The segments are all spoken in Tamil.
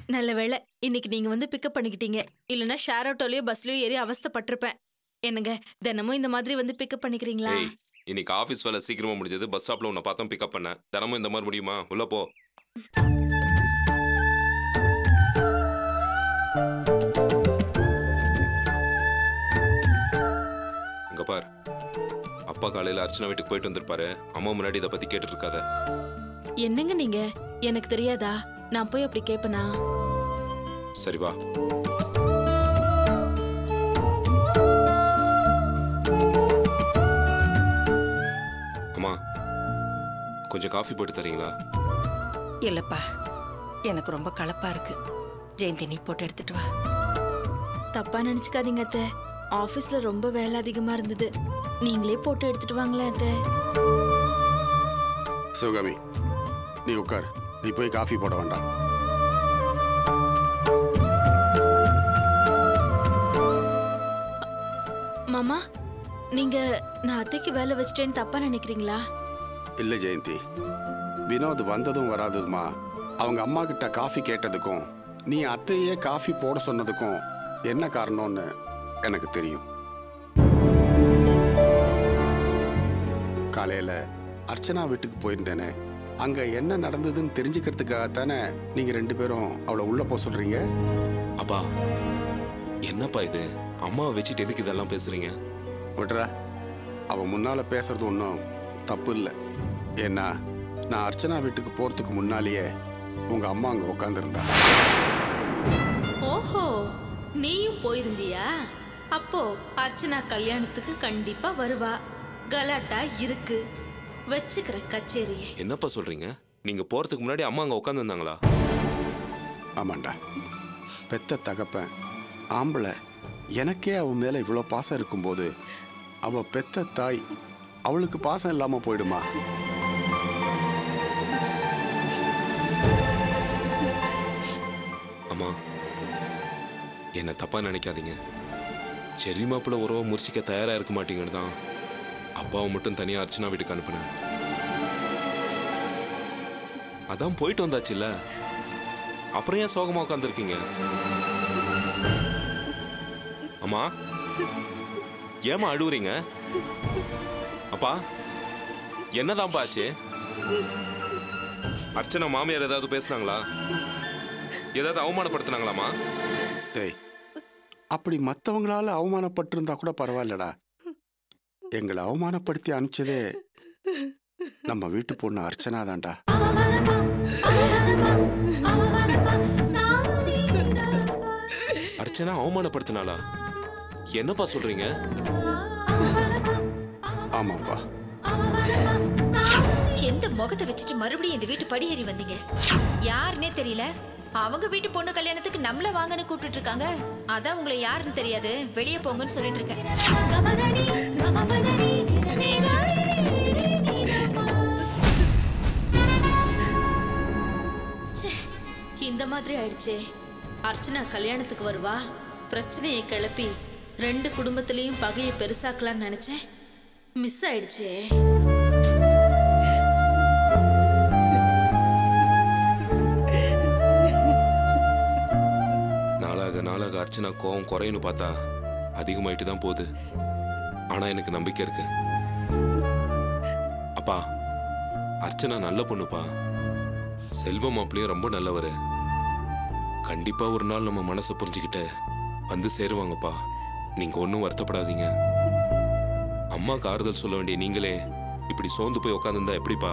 நல்ல வேளை இன்னைக்கு நீங்க வந்து பிக்கப் பண்ணிக்கிட்டீங்க இல்லனா ஷேர் ஆட்டோலயோ பஸ்லயோ ஏறி அவஸ்தைப்பட்டிருப்பேன் என்னங்க தினமும் இந்த மாதிரி வந்து பிக்கப் பண்ணிக்கிறீங்களா ஏய் இன்னைக்கு ஆஃபீஸ் வேலை சீக்கிரமா முடிஞ்சது பஸ் ஸ்டாப்ல உன்னை பார்த்தோம் பிக்கப் பண்ணேன் தினமும் இந்த மாதிரி முடியுமா உள்ள போ இங்க பார் அப்பா காலையில அர்ச்சனா வீட்டுக்கு போயிட்டு வந்திருப்பாரு அம்மா முன்னாடி இதை பத்தி கேட்டு இருக்காத என்னங்க நீங்க எனக்கு தெரியாதா நான் போய் அப்படி கேப்பனா சரி வா அம்மா கொஞ்சம் காஃபி போட்டு தரீங்களா இல்லப்பா எனக்கு ரொம்ப களைப்பா இருக்கு ஜெயந்தி நீ போட்டு எடுத்துட்டு வா தப்பா நினைச்சுக்காதீங்க அத்தை ஆபீஸ்ல ரொம்ப வேலை அதிகமா இருந்தது நீங்களே போட்டு எடுத்துட்டு வாங்களேன் அத்தை சிவகாமி நீ உட்கார் நீ போய் காஃபி போட வேண்டாம் மாமா நீங்க நான் அத்தைக்கு வேலை வச்சிட்டேன்னு தப்பா நினைக்கிறீங்களா இல்லை ஜெயந்தி வினோத் வந்ததும் வராததுமா அவங்க அம்மா கிட்ட காஃபி கேட்டதுக்கும் நீ அத்தையே காஃபி போட சொன்னதுக்கும் என்ன காரணம்னு எனக்கு தெரியும் காலையில அர்ச்சனா வீட்டுக்கு போயிருந்தேனே அங்க என்ன நடந்ததுன்னு தெரிஞ்சுக்கிறதுக்காகத்தானே நீங்க ரெண்டு பேரும் அவளை உள்ள போக சொல்றீங்க அப்பா என்னப்பா இது அம்மாவை வச்சுட்டு எதுக்கு இதெல்லாம் பேசுறீங்க விட்றா அவ முன்னால பேசுறது ஒன்றும் தப்பு இல்லை ஏன்னா நான் அர்ச்சனா வீட்டுக்கு போறதுக்கு முன்னாலேயே உங்க அம்மா அங்க உட்காந்துருந்தா ஓஹோ நீயும் போயிருந்தியா அப்போ அர்ச்சனா கல்யாணத்துக்கு கண்டிப்பா வருவா கலாட்டா இருக்கு வச்சுக்கிற கச்சேரியை என்னப்பா சொல்றீங்க நீங்க போறதுக்கு முன்னாடி அம்மா அங்க உட்காந்துருந்தாங்களா ஆமாண்டா பெத்த தகப்பன் ஆம்பளை எனக்கே அவன் மேல இவ்வளோ பாசம் இருக்கும்போது அவ பெத்த தாய் அவளுக்கு பாசம் இல்லாம போயிடுமா அம்மா என்ன தப்பா நினைக்காதீங்க செரி மாப்பிள்ள உறவை முறிச்சிக்க தயாரா இருக்க மாட்டீங்கன்னு தான் அப்பாவை மட்டும் தனியா அர்ச்சனா வீட்டுக்கு அனுப்புனேன் அதான் போயிட்டு வந்தாச்சுல்ல அப்புறம் ஏன் சோகமா உட்காந்துருக்கீங்க அம்மா ஏமா அழுவுறீங்க அப்பா என்னதான்ப்பா ஆச்சு அர்ச்சனா மாமியார் ஏதாவது பேசுனாங்களா ஏதாவது அவமானப்படுத்தினாங்களாமா டேய் அப்படி மற்றவங்களால அவமானப்பட்டிருந்தா கூட பரவாயில்லடா எங்களை அவமானப்படுத்தி அனுப்பிச்சதே நம்ம வீட்டு பொண்ணு அர்ச்சனா தான்டா அர்ச்சனா அவமானப்படுத்தினாளா என்னப்பா சொல்றீங்க ஆமாப்பா எந்த முகத்தை வச்சுட்டு மறுபடியும் இந்த வீட்டு படியேறி வந்தீங்க யாருன்னே தெரியல அவங்க வீட்டு பொண்ணு கல்யாணத்துக்கு நம்மள வாங்கன்னு கூப்பிட்டு இருக்காங்க அதான் உங்களை யாருன்னு தெரியாது வெளியே போங்கன்னு சொல்லிட்டு இருக்கேன் ச்சே, இந்த மாதிரி ஆயிடுச்சே அர்ச்சனா கல்யாணத்துக்கு வருவா பிரச்சனையை கிளப்பி ரெண்டு குடும்பத்திலையும் பகையை பெருசாக்கலாம்னு நினைச்சேன் மிஸ் ஆயிடுச்சே நாளாக நாளாக அர்ச்சனா கோவம் குறையுன்னு பார்த்தா அதிகமாயிட்டு தான் போகுது ஆனா எனக்கு நம்பிக்கை இருக்கு அப்பா அர்ச்சனா நல்ல பொண்ணுப்பா செல்வ மாப்பிளையும் ரொம்ப நல்லவர் கண்டிப்பா ஒரு நாள் நம்ம மனசை புரிஞ்சுக்கிட்டு வந்து சேருவாங்கப்பா நீங்க ஒன்றும் வருத்தப்படாதீங்க அம்மாக்கு ஆறுதல் சொல்ல வேண்டிய நீங்களே இப்படி சோர்ந்து போய் உட்காந்துருந்தா எப்படிப்பா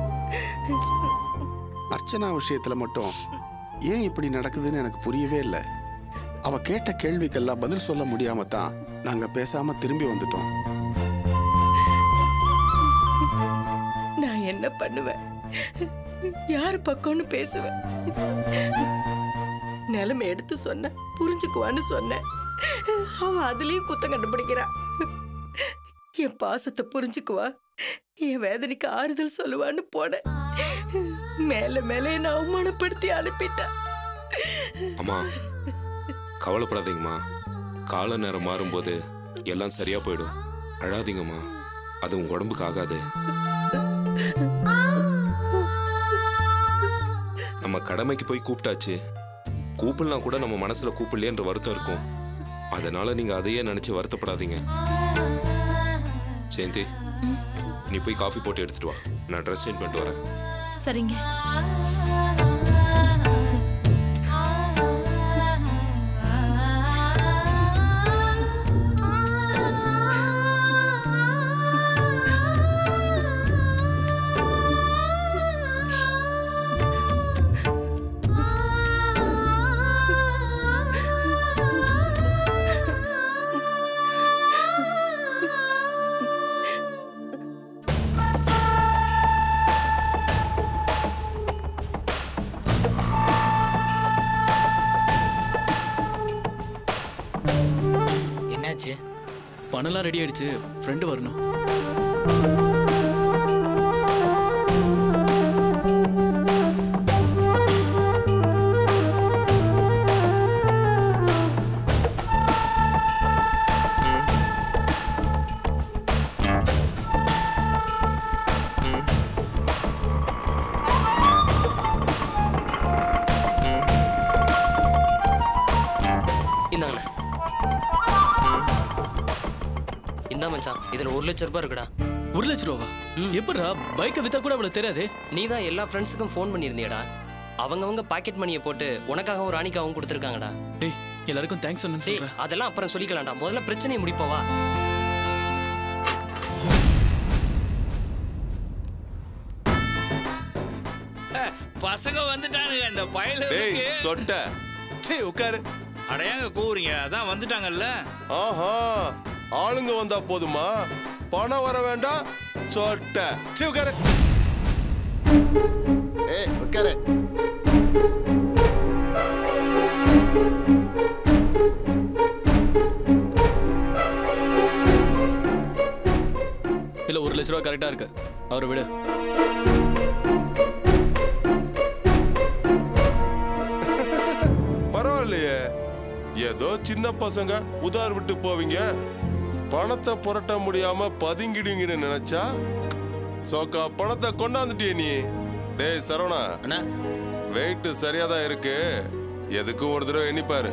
அர்ச்சனா விஷயத்துல மட்டும் ஏன் இப்படி நடக்குதுன்னு எனக்கு புரியவே இல்லை அவ கேட்ட கேள்விக்கெல்லாம் பதில் சொல்ல முடியாம தான் நாங்க பேசாம திரும்பி வந்துட்டோம் நான் என்ன பண்ணுவேன் யார் பக்கம்னு பேசுவேன் நிலைமை எடுத்து சொன்ன புரிஞ்சுக்குவான்னு சொன்னேன் அவ அதுலயும் குத்தம் கண்டுபிடிக்கிறா என் பாசத்தை புரிஞ்சுக்குவா என் வேதனைக்கு ஆறுதல் சொல்லுவான்னு போனேன் மேல மேல என்ன அவமானப்படுத்தி அனுப்பிட்டா அம்மா கவலைப்படாதீங்கம்மா கால நேரம் மாறும்போது எல்லாம் சரியா போயிடும் அழாதீங்கம்மா அது உங்க உடம்புக்கு ஆகாது நம்ம கடமைக்கு போய் கூப்பிட்டாச்சு கூப்பிடலாம் கூட நம்ம மனசுல கூப்பிடலையன்ற வருத்தம் இருக்கும் அதனால நீங்க அதையே நினைச்சு வருத்தப்படாதீங்க ஜெயந்தி நீ போய் காஃபி போட்டு எடுத்துட்டு வா நான் ட்ரெஸ் சேஞ்ச் பண்ணிட்டு வரேன் சரிங்க என்னாச்சு பணம்லாம் ரெடி ஆயிடுச்சு ஃப்ரெண்டு வரணும் இந்தாங்கண்ணே இந்தா மச்சான் இதுல ஒரு லட்ச ரூபாய் இருக்குடா ஒரு லட்ச ரூபாவா எப்படா பைக்கை வித்தா கூட அவ்வளவு தெரியாது நீ தான் எல்லா ஃப்ரெண்ட்ஸுக்கும் ஃபோன் பண்ணியிருந்தியடா அவங்கவங்க பாக்கெட் மணியை போட்டு உனக்காகவும் ராணிக்காகவும் கொடுத்துருக்காங்கடா டேய் எல்லாருக்கும் தேங்க்ஸ் சொன்னு டேய் சொல்றேன் அதெல்லாம் அப்புறம் சொல்லிக்கலாம்டா முதல்ல பிரச்சனையை முடிப்போம் வா பசங்க வந்துட்டானுங்க இந்த டேய் பயலுக்கு சொட்ட சீ உட்காரு அடையாங்க கூவுறீங்க அதான் வந்துட்டாங்கல்ல ஆஹா ஆளுங்க வந்தா போதுமா பணம் வர வேண்டாம் சொட்ட சீ உட்காரு ஏய் உட்காரு இல்ல ஒரு லட்ச ரூபா கரெக்டா இருக்கு அவரை விடு பரவாயில்லையே ஏதோ சின்ன பசங்க உதார் விட்டு போவீங்க பணத்தை புரட்ட முடியாம பதுங்கிடுவீங்கன்னு நினைச்சா சோக்கா பணத்தை கொண்டாந்துட்டியே நீ டேய் சரவணா அண்ணா வெயிட் சரியா தான் இருக்கு எதுக்கும் ஒரு தடவை எண்ணிப்பாரு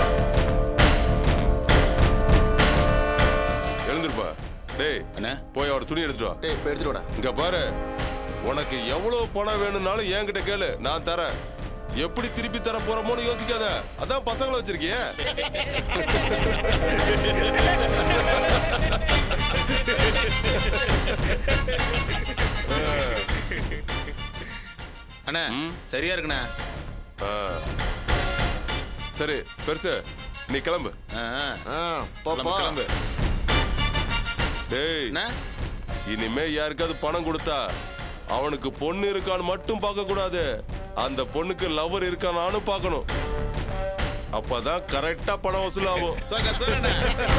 எழுந்திருப்பா டேய் அண்ணா போய் அவர் துணி எடுத்துட்டு வா டேய் இப்போ எடுத்துட்டு வாடா இங்க பாரு உனக்கு எவ்வளவு பணம் வேணும்னாலும் என்கிட்ட கேளு நான் தரேன் எப்படி திருப்பி தர போறோமோன்னு யோசிக்காத அதான் பசங்களை வச்சிருக்கிய அண்ணா சரியா இருக்குண்ணா சரி பெருசு நீ கிளம்பு ஆ, ஆ. ஆ கிளம்பு, பாப்பா கிளம்பு டேய் அண்ணா இனிமே யாருக்காவது பணம் கொடுத்தா அவனுக்கு பொண்ணு இருக்கான்னு மட்டும் பார்க்க கூடாது அந்த பொண்ணுக்கு லவர் இருக்கானான்னு பார்க்கணும் அப்பதான் கரெக்டா பணம் வசூலாகும் சோக்கா சொல்லுண்ணா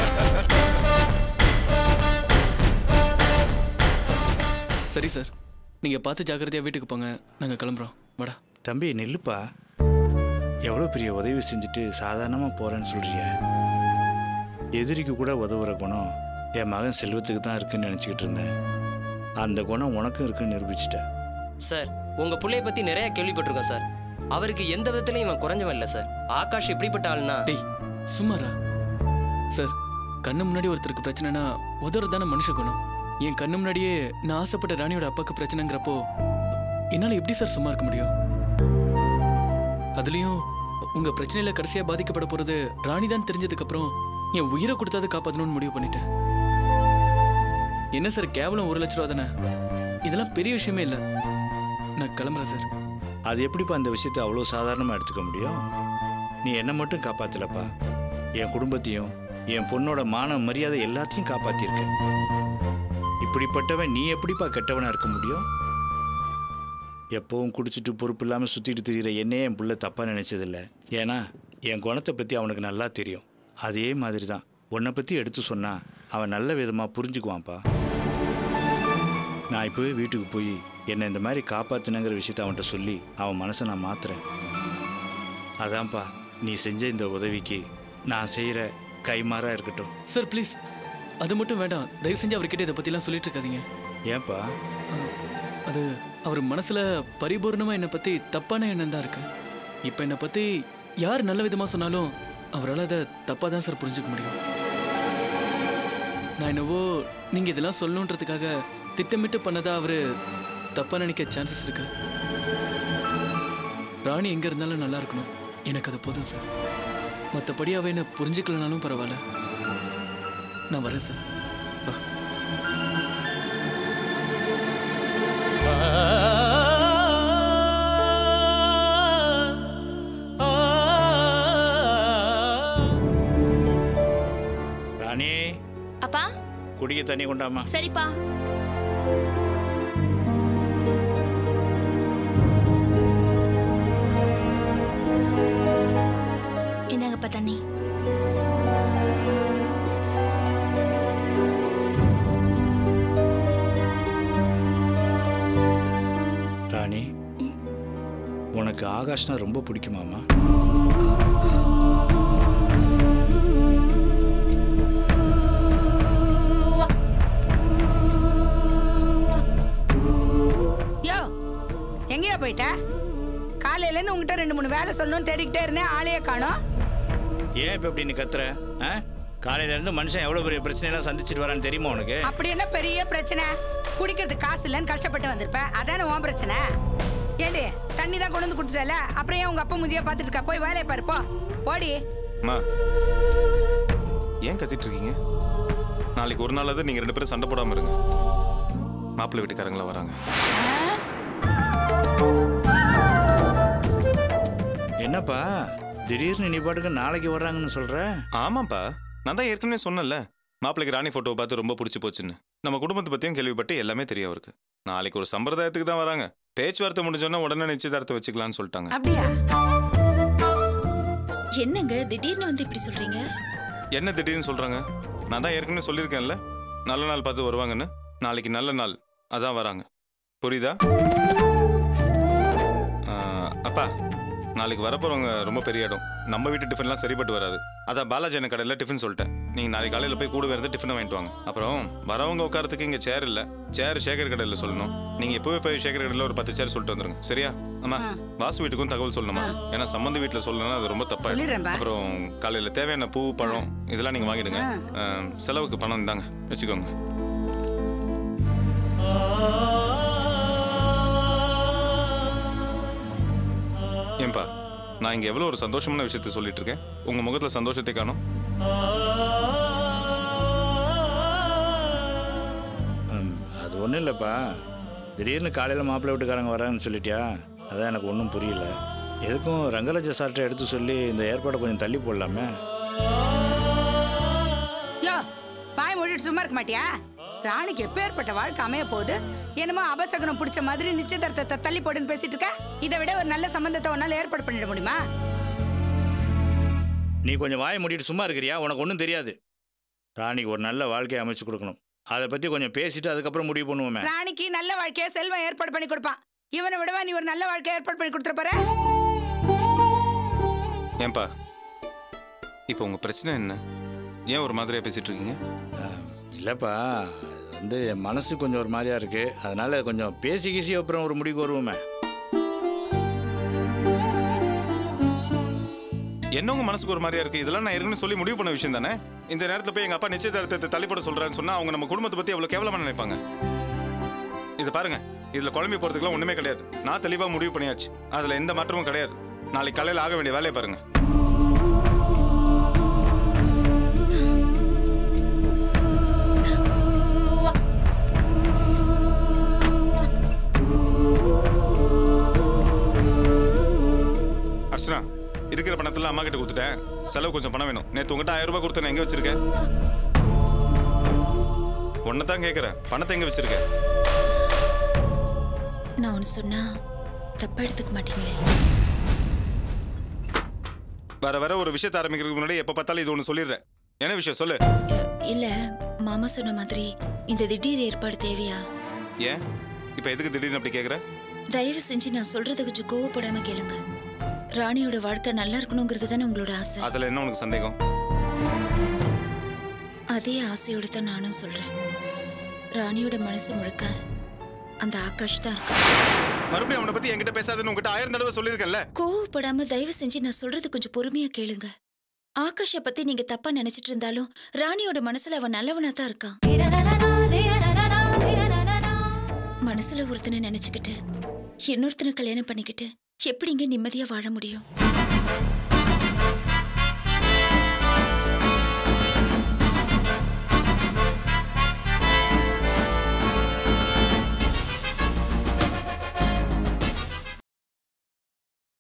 சரி சார் நீங்க பார்த்து ஜாக்கிரதையா வீட்டுக்கு போங்க நாங்க கிளம்புறோம் வாடா தம்பி நில்லுப்பா எவ்வளோ பெரிய உதவி செஞ்சுட்டு சாதாரணமாக போகிறேன்னு சொல்றிய எதிரிக்கு கூட உதவுற குணம் என் மகன் செல்வத்துக்கு தான் இருக்குன்னு நினச்சிக்கிட்டு இருந்தேன் அந்த குணம் உனக்கும் இருக்குன்னு நிரூபிச்சிட்ட சார் உங்க புள்ளைய பத்தி நிறைய கேள்விப்பட்டிருக்கோம் சார் அவருக்கு எந்த விதத்திலையும் இவன் குறைஞ்சவன் இல்லை சார் ஆகாஷ் எப்படிப்பட்ட ஆள்னா டேய் சும்மாரா சார் கண்ணு முன்னாடி ஒருத்தருக்கு பிரச்சனைனா உதறது தானே மனுஷ குணம் என் கண்ணு முன்னாடியே நான் ஆசைப்பட்ட ராணியோட அப்பாக்கு பிரச்சனைங்கிறப்போ என்னால எப்படி சார் சும்மா இருக்க முடியும் அதுலயும் உங்க பிரச்சனையில கடைசியா பாதிக்கப்பட போறது ராணி தான் தெரிஞ்சதுக்கு அப்புறம் என் உயிரை கொடுத்தாது காப்பாத்தணும்னு முடிவு பண்ணிட்டேன் என்ன சார் கேவலம் ஒரு லட்ச ரூபா தானே இதெல்லாம் பெரிய விஷயமே இல்லை நான் கிளம்புறேன் சார் அது எப்படிப்பா அந்த விஷயத்தை அவ்வளோ சாதாரணமாக எடுத்துக்க முடியும் நீ என்னை மட்டும் காப்பாத்தலப்பா என் குடும்பத்தையும் என் பொண்ணோட மான மரியாதை எல்லாத்தையும் காப்பாத்திருக்க இப்படிப்பட்டவன் நீ எப்படிப்பா கெட்டவனா இருக்க முடியும் எப்பவும் குடிச்சிட்டு பொறுப்பு இல்லாமல் சுற்றிட்டு திரியிற என்னையே என் புள்ள தப்பாக நினைச்சதில்ல ஏன்னா என் குணத்தை பற்றி அவனுக்கு நல்லா தெரியும் அதே மாதிரி தான் உன்னை பற்றி எடுத்து சொன்னா அவன் நல்ல விதமாக புரிஞ்சுக்குவான்ப்பா நான் இப்போவே வீட்டுக்கு போய் என்னை இந்த மாதிரி காப்பாத்தினங்கிற விஷயத்த அவன்கிட்ட சொல்லி அவன் மனசை நான் மாத்துறேன் அதான்ப்பா நீ செஞ்ச இந்த உதவிக்கு நான் செய்கிற கைமாறா இருக்கட்டும் சார் ப்ளீஸ் அது மட்டும் வேண்டாம் தயவு செஞ்சு அவர்கிட்ட இதை பற்றிலாம் சொல்லிட்டு இருக்காதீங்க ஏன்பா அது அவர் மனசுல பரிபூர்ணமா என்னை பத்தி தப்பான எண்ணம் தான் இருக்கு இப்போ என்னை பத்தி யார் நல்ல விதமா சொன்னாலும் அவரால் அதை தப்பா தான் சார் புரிஞ்சுக்க முடியும் நான் என்னவோ நீங்க இதெல்லாம் சொல்லணுன்றதுக்காக திட்டமிட்டு பண்ணதா அவரு தப்பா நினைக்க சான்சஸ் இருக்கு ராணி எங்க இருந்தாலும் நல்லா இருக்கணும் எனக்கு அது போதும் சார் மற்றபடி அவ என்ன புரிஞ்சுக்கலனாலும் பரவாயில்ல நான் வரேன் சார் பா ராணி அப்பா குடிக்க தண்ணி கொண்டாமா சரிப்பா இந்தாங்கப்பா தண்ணி ராணி உனக்கு ஆகாஷ்னா ரொம்ப பிடிக்குமாமா யோ எங்கேயா போயிட்ட காலையிலேருந்து உங்ககிட்ட ரெண்டு மூணு வேலை சொல்லணும்னு தேடிக்கிட்டே இருந்தேன் ஆளையே காணோம் ஏன் இப்போ இப்படி நீ கத்துற ஆ காலையில இருந்து மனுஷன் எவ்வளோ பெரிய பிரச்சனையெல்லாம் சந்திச்சிட்டு வரான்னு தெரியுமா உனக்கு அப்படி என்ன பெரிய பிரச்சனை குடிக்கிறதுக்கு காசு இல்லைன்னு கஷ்டப்பட்டு வந்திருப்பேன் அதானே உன் பிரச்சனை ஏண்டி தண்ணி தான் கொண்டு வந்து கொடுத்துட்டல அப்புறம் ஏன் உங்க அப்பா முதியா பார்த்துட்டு இருக்கா போய் வேலையை பாரு போ போடி அம்மா ஏன் கத்திட்டு இருக்கீங்க நாளைக்கு ஒரு நாளாவது நீங்க ரெண்டு பேரும் சண்டை போடாம இருங்க மாப்பிள்ளை வீட்டுக்காரங்களா வராங்க என்னப்பா திடீர்னு நீ பாட்டுக்கு நாளைக்கு வர்றாங்கன்னு சொல்ற ஆமாப்பா நான் தான் ஏற்கனவே சொன்னேன்ல மாப்பிள்ளைக்கு ராணி போட்டோ பார்த்து ரொம்ப பிடிச்சி போச்சுன்னு நம்ம குடும்பத்தை பத்தியும் கேள்விப்பட்டு எல்லாமே தெரிய அவருக்கு நாளைக்கு ஒரு சம்பிரதாயத்துக்கு தான் வராங்க பேச்சுவார்த்தை முடிஞ்சோன்னா உடனே நிச்சயதார்த்தம் வச்சுக்கலாம்னு சொல்லிட்டாங்க அப்படியா என்னங்க திடீர்னு வந்து இப்படி சொல்றீங்க என்ன திடீர்னு சொல்றாங்க நான் தான் ஏற்கனவே சொல்லியிருக்கேன்ல நல்ல நாள் பார்த்து வருவாங்கன்னு நாளைக்கு நல்ல நாள் அதான் வராங்க புரியுதா ஆ, அப்பா நாளைக்கு வரப்போறவங்க ரொம்ப பெரிய இடம் நம்ம வீட்டு டிஃபன்லாம் சரிப்பட்டு வராது அதான் பாலாஜி அண்ணன் கடையில் டிஃபன் சொல்லிட்டேன் நீங்கள் நாளைக்கு காலையில் போய் கூட வரது டிஃபனை வாங்கிட்டு வாங்க அப்புறம் வரவங்க உட்காரத்துக்கு இங்கே சேர் இல்லை சேர் சேகர் கடையில் சொல்லணும் நீங்கள் இப்போவே போய் சேகர் கடையில் ஒரு பத்து சேர் சொல்லிட்டு வந்துருங்க சரியா அம்மா வாசு வீட்டுக்கும் தகவல் சொல்லணுமா ஏன்னா சம்மந்த வீட்டில் சொல்லணும்னா அது ரொம்ப தப்பாக சொல்லிடுறேன்பா. அப்புறம் காலையில் தேவையான பூ பழம் இதெல்லாம் நீங்கள் வாங்கிடுங்க ஆ, செலவுக்கு பணம் இந்தாங்க வச்சுக்கோங்க ஏன்பா நான் இங்க எவ்வளவு ஒரு சந்தோஷமான விஷயத்த சொல்லிட்டு இருக்கேன் உங்க முகத்துல சந்தோஷத்தை காணும் ம், அது ஒன்றும் இல்லைப்பா திடீர்னு காலையில் மாப்பிள்ளை வீட்டுக்காரங்க வராங்கன்னு சொல்லிட்டியா அதான் எனக்கு ஒன்றும் புரியல எதுக்கும் ரங்கராஜ சார்ட்ட எடுத்து சொல்லி இந்த ஏற்பாடை கொஞ்சம் தள்ளி போடலாமே யோ பாய் மூடிட்டு சும்மா இருக்க மாட்டியா ராணிக்கு எப்பேற்பட்ட வாழ்க்கை அமைய போகுது என்னமோ அபசகுனம் பிடிச்ச மாதிரி நிச்சயதார்த்தத்தை தள்ளி போடுன்னு பேசிட்டு இருக்க இதை விட ஒரு நல்ல சம்பந்தத்தை உன்னால ஏற்பாடு பண்ணிட முடியுமா நீ கொஞ்சம் வாயை மூடிட்டு சும்மா இருக்கிறியா உனக்கு ஒன்றும் தெரியாது ராணிக்கு ஒரு நல்ல வாழ்க்கையை அமைச்சு கொடுக்கணும் அதை பற்றி கொஞ்சம் பேசிட்டு அதுக்கப்புறம் முடிவு பண்ணுவோமே ராணிக்கு நல்ல வாழ்க்கைய செல்வம் ஏற்பாடு பண்ணி கொடுப்பான் இவனை விடவா நீ ஒரு நல்ல வாழ்க்கைய ஏற்பாடு பண்ணி கொடுத்துற போற ஏன்பா இப்போ உங்க பிரச்சனை என்ன ஏன் ஒரு மாதிரியா பேசிட்டு இருக்கீங்க இல்லைப்பா அது வந்து என் மனசு கொஞ்சம் ஒரு மாதிரியா இருக்கு அதனால கொஞ்சம் பேசி கீசி அப்புறம் ஒரு முடிவுக்கு வருவோமே என்ன உங்க மனசுக்கு ஒரு மாதிரியா இருக்கு இதெல்லாம் நான் ஏற்கனவே சொல்லி முடிவு பண்ண விஷயம் தானே இந்த நேரத்துல போய் எங்க அப்பா நிச்சயதார்த்தத்தை தள்ளிப்பட சொல்றான்னு சொன்னா அவங்க நம்ம குடும்பத்தை பத்தி எவ்வளவு கேவலமா நினைப்பாங்க இது பாருங்க இதுல குழம்பி போறதுக்குலாம் ஒண்ணுமே கிடையாது நான் தெளிவா முடிவு பண்ணியாச்சு அதுல எந்த மாற்றமும் கிடையாது நாளைக்கு காலையில ஆக வேண்டிய வேலையை பாருங்க அர்ச்சனா இருக்கிற பணத்துல அம்மா கிட்ட கொடுத்துட்டேன் செலவு கொஞ்சம் பணம் வேணும் நேத்து உங்ககிட்ட ஆயிரம் ரூபாய் கொடுத்தேன் எங்க வச்சிருக்க உன்னை தான் கேட்கறேன் பணத்தை எங்க வச்சிருக்க நான் ஒன்று சொன்னா தப்பா எடுத்துக்க மாட்டீங்களே வர வர ஒரு விஷயத்தை ஆரம்பிக்கிறதுக்கு முன்னாடி எப்ப பார்த்தாலும் இது ஒன்று சொல்லிடுறேன் என்ன விஷயம் சொல்லு இல்ல மாமா சொன்ன மாதிரி இந்த திடீர் ஏற்பாடு தேவையா ஏன் இப்போ எதுக்கு திடீர்னு அப்படி கேட்குற தயவு செஞ்சு நான் சொல்றதை கொஞ்சம் கோவப்படாம கேளுங்க ராணியோட வாழ்க்கை நல்லா இருக்கணுங்கிறது தானே உங்களோட ஆசை அதில் என்ன உனக்கு சந்தேகம் அதே ஆசையோட தான் நானும் சொல்றேன் ராணியோட மனசு முழுக்க அந்த ஆகாஷ் தான் இருக்கான் மறுபடியும் அவனை பத்தி என்கிட்ட பேசாதுன்னு உங்ககிட்ட ஆயிரம் தடவை சொல்லியிருக்கேன்ல கோவப்படாம தயவு செஞ்சு நான் சொல்றது கொஞ்சம் பொறுமையா கேளுங்க ஆகாஷ பத்தி நீங்க தப்பா நினைச்சிட்டு இருந்தாலும் ராணியோட மனசுல அவன் நல்லவனா தான் இருக்கான் மனசுல ஒருத்தனை நினைச்சுக்கிட்டு இன்னொருத்தனை கல்யாணம் பண்ணிக்கிட்டு எப்படிங்க நிம்மதியா வாழ முடியும்